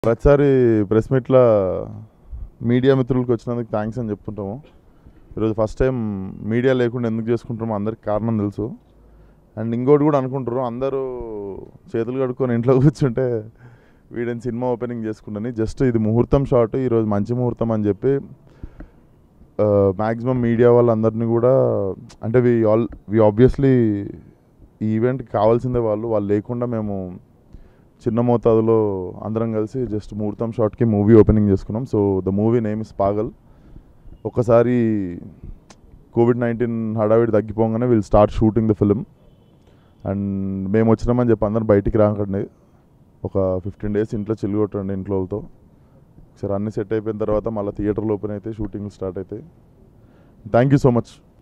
ప్రతిసారి ప్రెస్ మీట్లో మీడియా మిత్రులకు వచ్చినందుకు థ్యాంక్స్ అని చెప్తుంటాము ఈరోజు ఫస్ట్ టైం మీడియా లేకుండా ఎందుకు చేసుకుంటామో అందరికి కారణం తెలుసు అండ్ ఇంకోటి కూడా అనుకుంటారు అందరూ చేతులు కడుక్కొని ఇంట్లో కూర్చుంటే వీడిని సినిమా ఓపెనింగ్ చేసుకుంటాని జస్ట్ ఇది ముహూర్తం షాట్ ఈరోజు మంచి ముహూర్తం అని చెప్పి మ్యాక్సిమం మీడియా వాళ్ళందరినీ కూడా అంటే వి ఆల్ వి ఆబ్వియస్లీ ఈ ఈవెంట్కి కావాల్సిందే వాళ్ళు వాళ్ళు లేకుండా మేము చిన్న మోతాదులో అందరం కలిసి జస్ట్ ముహూర్తం షాట్కి మూవీ ఓపెనింగ్ చేసుకున్నాం so the movie name is Paagal ఒకసారి కోవిడ్ నైన్టీన్ హడావిడి తగ్గిపోగానే will start shooting the film and మేము వచ్చినామని చెప్పి అందరం బయటికి రాకండి ఒక ఫిఫ్టీన్ డేస్ ఇంట్లో చిల్లు కొట్టండి ఇంట్లో వాళ్ళతో ఒకసారి అన్ని సెట్ అయిపోయిన తర్వాత మళ్ళీ థియేటర్లో ఓపెన్ అయితే షూటింగ్ స్టార్ట్ అవుతాయి థ్యాంక్ యూ సో మచ్